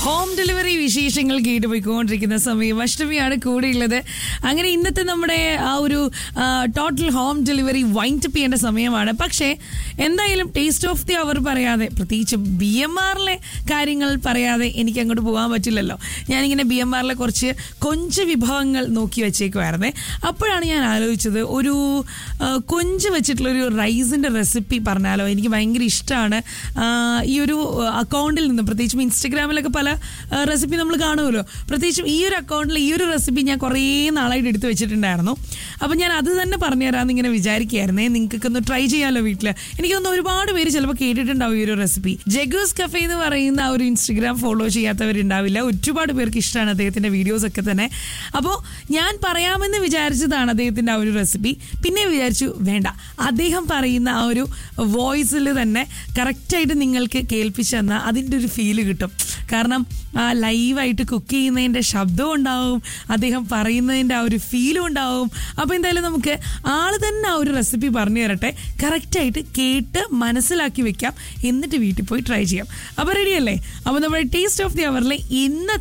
home delivery വിശേഷങ്ങൾ കേട്ട് പോയിക്കൊണ്ടിരിക്കുന്ന സമയം അഷ്ടമിയാണ് കൂടെയുള്ളത് അങ്ങനെ ഇന്നത്തെ നമ്മുടെ ആ ഒരു total home delivery wind up ചെയ്യേണ്ട സമയമാണ് പക്ഷേ എന്തായാലും ടേസ്റ്റ് ഓഫ് ദി അവർ പറയാതെ പ്രത്യേകിച്ച് ബി എം ആറിലെ കാര്യങ്ങൾ പറയാതെ എനിക്ക് അങ്ങോട്ട് പോകാൻ പറ്റില്ലല്ലോ ഞാനിങ്ങനെ ബി എം ആറിലെ കുറച്ച് കൊഞ്ച് വിഭവങ്ങൾ നോക്കി വെച്ചേക്കുമായിരുന്നേ അപ്പോഴാണ് ഞാൻ ആലോചിച്ചത് ഒരു ആ, കൊഞ്ച് വെച്ചിട്ടുള്ള ഒരു റൈസിന്റെ റെസിപ്പി പറഞ്ഞാലോ എനിക്ക് ഭയങ്കര ഇഷ്ടമാണ് ഈ ഒരു അക്കൗണ്ടിൽ നിന്ന് പ്രത്യേകിച്ചും ഇൻസ്റ്റഗ്രാമിലൊക്കെ പല റെസിപ്പി നമ്മൾ കാണുമല്ലോ പ്രത്യേകിച്ചും ഈ ഒരു അക്കൗണ്ടിൽ ഈ ഒരു റെസിപ്പി ഞാൻ കുറേ നാളായിട്ട് എടുത്തു വെച്ചിട്ടുണ്ടായിരുന്നു അപ്പം ഞാൻ അത് തന്നെ പറഞ്ഞുതരാമെന്ന് ഇങ്ങനെ വിചാരിക്കുകയായിരുന്നേ നിങ്ങൾക്കൊക്കെ ഒന്ന് ട്രൈ ചെയ്യാമല്ലോ വീട്ടിൽ എനിക്ക് തോന്നുന്നു ഒരുപാട് പേര് ചിലപ്പോൾ കേട്ടിട്ടുണ്ടാവും ഈ ഒരു റെസിപ്പി ജഗൂസ് കഫേ എന്ന് പറയുന്ന ആ ഒരു ഇൻസ്റ്റഗ്രാം ഫോളോ ചെയ്യാത്തവരുണ്ടാവില്ല ഒരുപാട് പേർക്ക് ഇഷ്ടമാണ് അദ്ദേഹത്തിന്റെ വീഡിയോസ് ഒക്കെ തന്നെ അപ്പോൾ ഞാൻ പറയാമെന്ന് വിചാരിച്ചതാണ് അദ്ദേഹത്തിന്റെ ആ ഒരു റെസിപ്പി പിന്നെ വിചാരിച്ചു വേണ്ട അദ്ദേഹം പറയുന്ന ആ ഒരു വോയിസിൽ തന്നെ കറക്റ്റായിട്ട് നിങ്ങൾക്ക് കേൾപ്പിച്ചു തന്നാൽ അതിൻ്റെ ഒരു ഫീല് കിട്ടും കാരണം ആ ലൈവായിട്ട് കുക്ക് ചെയ്യുന്നതിൻ്റെ ശബ്ദവും ഉണ്ടാവും അദ്ദേഹം പറയുന്നതിൻ്റെ ആ ഒരു ഫീലും ഉണ്ടാവും അപ്പോൾ എന്തായാലും നമുക്ക് ആൾ തന്നെ ആ ഒരു റെസിപ്പി പറഞ്ഞു തരട്ടെ കറക്റ്റായിട്ട് കേട്ട് മനസ്സിലാക്കി വെക്കാം എന്നിട്ട് വീട്ടിൽ പോയി ട്രൈ ചെയ്യാം അപ്പോൾ റെഡിയല്ലേ അപ്പോൾ നമ്മുടെ ടേസ്റ്റ് ഓഫ് ദി അവറിലെ ഇന്നത്തെ